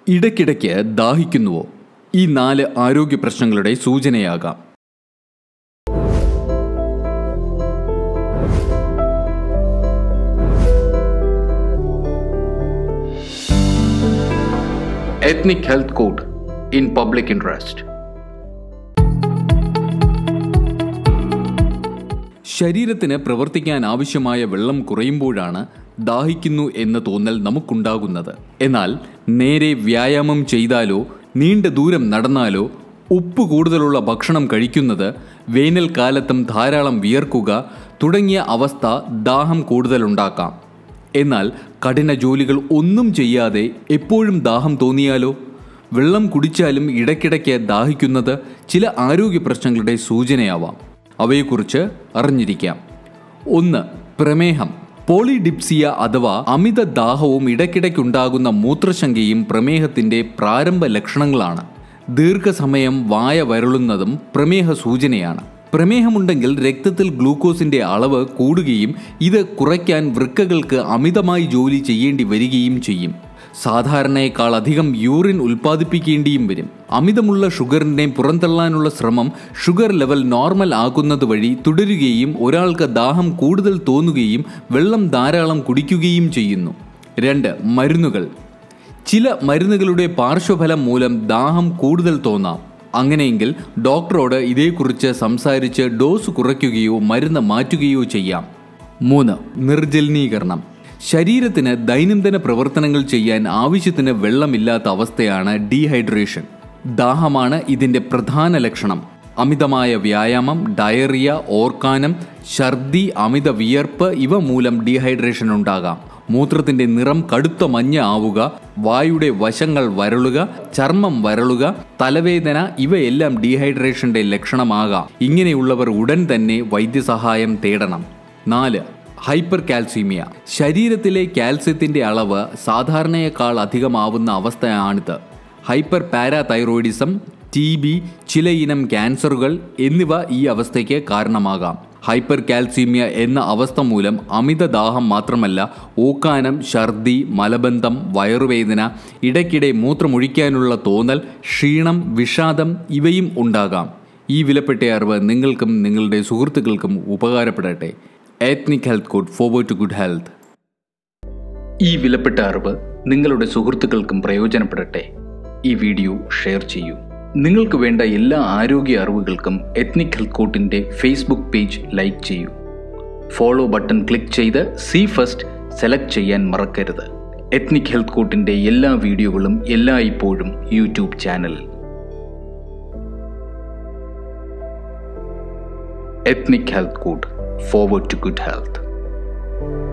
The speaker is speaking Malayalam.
ഇടയ്ക്കിടയ്ക്ക് ദാഹിക്കുന്നുവോ ഈ നാല് ആരോഗ്യ പ്രശ്നങ്ങളുടെ സൂചനയാകാം ethnic health code in public interest ശരീരത്തിന് പ്രവർത്തിക്കാൻ ആവശ്യമായ വെള്ളം കുറയുമ്പോഴാണ് ദാഹിക്കുന്നു എന്ന തോന്നൽ നമുക്കുണ്ടാകുന്നത് എന്നാൽ നേരെ വ്യായാമം ചെയ്താലോ നീണ്ട ദൂരം നടന്നാലോ ഉപ്പ് കൂടുതലുള്ള ഭക്ഷണം കഴിക്കുന്നത് വേനൽക്കാലത്തും ധാരാളം വിയർക്കുക തുടങ്ങിയ അവസ്ഥ ദാഹം കൂടുതലുണ്ടാക്കാം എന്നാൽ കഠിന ജോലികൾ ഒന്നും ചെയ്യാതെ എപ്പോഴും ദാഹം തോന്നിയാലോ വെള്ളം കുടിച്ചാലും ഇടയ്ക്കിടയ്ക്ക് ദാഹിക്കുന്നത് ചില ആരോഗ്യ പ്രശ്നങ്ങളുടെ സൂചനയാവാം അവയെക്കുറിച്ച് അറിഞ്ഞിരിക്കാം ഒന്ന് പ്രമേഹം പോളിഡിപ്സിയ അഥവാ അമിത ദാഹവും ഇടയ്ക്കിടയ്ക്കുണ്ടാകുന്ന മൂത്രശങ്കയും പ്രമേഹത്തിന്റെ പ്രാരംഭ ലക്ഷണങ്ങളാണ് ദീർഘസമയം വായ വരളുന്നതും പ്രമേഹ സൂചനയാണ് പ്രമേഹമുണ്ടെങ്കിൽ രക്തത്തിൽ ഗ്ലൂക്കോസിന്റെ അളവ് കൂടുകയും ഇത് കുറയ്ക്കാൻ വൃക്കകൾക്ക് അമിതമായി ജോലി ചെയ്യേണ്ടി വരികയും ചെയ്യും സാധാരണയേക്കാൾ അധികം യൂറിൻ ഉൽപ്പാദിപ്പിക്കേണ്ടിയും വരും അമിതമുള്ള ഷുഗറിനെ പുറന്തള്ളാനുള്ള ശ്രമം ഷുഗർ ലെവൽ നോർമൽ ആക്കുന്നത് വഴി തുടരുകയും ഒരാൾക്ക് ദാഹം കൂടുതൽ തോന്നുകയും വെള്ളം ധാരാളം കുടിക്കുകയും ചെയ്യുന്നു രണ്ട് മരുന്നുകൾ ചില മരുന്നുകളുടെ പാർശ്വഫലം മൂലം ദാഹം കൂടുതൽ തോന്നാം അങ്ങനെയെങ്കിൽ ഡോക്ടറോട് ഇതേക്കുറിച്ച് സംസാരിച്ച് ഡോസ് കുറയ്ക്കുകയോ മരുന്ന് മാറ്റുകയോ ചെയ്യാം മൂന്ന് നിർജലീകരണം ശരീരത്തിന് ദൈനംദിന പ്രവർത്തനങ്ങൾ ചെയ്യാൻ ആവശ്യത്തിന് വെള്ളമില്ലാത്ത അവസ്ഥയാണ് ഡീഹൈഡ്രേഷൻ ദാഹമാണ് ഇതിന്റെ പ്രധാന ലക്ഷണം അമിതമായ വ്യായാമം ഡയറിയ ഓർക്കാനം ഛർദി അമിത വിയർപ്പ് ഇവ മൂലം ഡീഹൈഡ്രേഷൻ ഉണ്ടാകാം മൂത്രത്തിന്റെ നിറം കടുത്ത മഞ്ഞ ആവുക വായുടെ വശങ്ങൾ വരളുക ചർമ്മം വരളുക തലവേദന ഇവയെല്ലാം ഡീഹൈഡ്രേഷന്റെ ലക്ഷണമാകാം ഇങ്ങനെയുള്ളവർ ഉടൻ തന്നെ വൈദ്യസഹായം തേടണം നാല് ഹൈപ്പർ കാൽസീമിയ ശരീരത്തിലെ കാൽസ്യത്തിന്റെ അളവ് സാധാരണയേക്കാൾ അധികമാവുന്ന അവസ്ഥയാണിത് ഹൈപ്പർ പാരാതൈറോയിഡിസം ടി ബി ചിലയിനം ക്യാൻസറുകൾ എന്നിവ ഈ അവസ്ഥയ്ക്ക് കാരണമാകാം ഹൈപ്പർ കാൽസീമിയ എന്ന അവസ്ഥ മൂലം അമിത ദാഹം മാത്രമല്ല ഓക്കാനം ഛർദി മലബന്ധം വയറുവേദന ഇടയ്ക്കിടെ മൂത്രമൊഴിക്കാനുള്ള തോന്നൽ ക്ഷീണം വിഷാദം ഇവയും ഉണ്ടാകാം ഈ വിലപ്പെട്ട അറിവ് നിങ്ങൾക്കും നിങ്ങളുടെ സുഹൃത്തുക്കൾക്കും ഉപകാരപ്പെടട്ടെ ethnic health code forward to good health ഈ വിലപ്പെട്ട അറിവ് നിങ്ങളുടെ സുഹൃത്തുക്കൾക്കും പ്രയോജനപ്പെടട്ടെ ഈ വീഡിയോ ഷെയർ ചെയ്യൂ നിങ്ങൾക്ക് വേണ്ട എല്ലാ ആരോഗ്യ അറിവുകൾക്കും എത്നിക് ഹെൽത്ത് കോട്ടിൻ്റെ ഫേസ്ബുക്ക് പേജ് ലൈക്ക് ചെയ്യൂ ഫോളോ ബട്ടൺ ക്ലിക്ക് ചെയ്ത് സി ഫസ്റ്റ് സെലക്ട് ചെയ്യാൻ മറക്കരുത് എത്നിക് ഹെൽത്ത് കോട്ടിൻ്റെ എല്ലാ വീഡിയോകളും എല്ലായ്പ്പോഴും യൂട്യൂബ് ചാനലിൽ ethnic health code forward to good health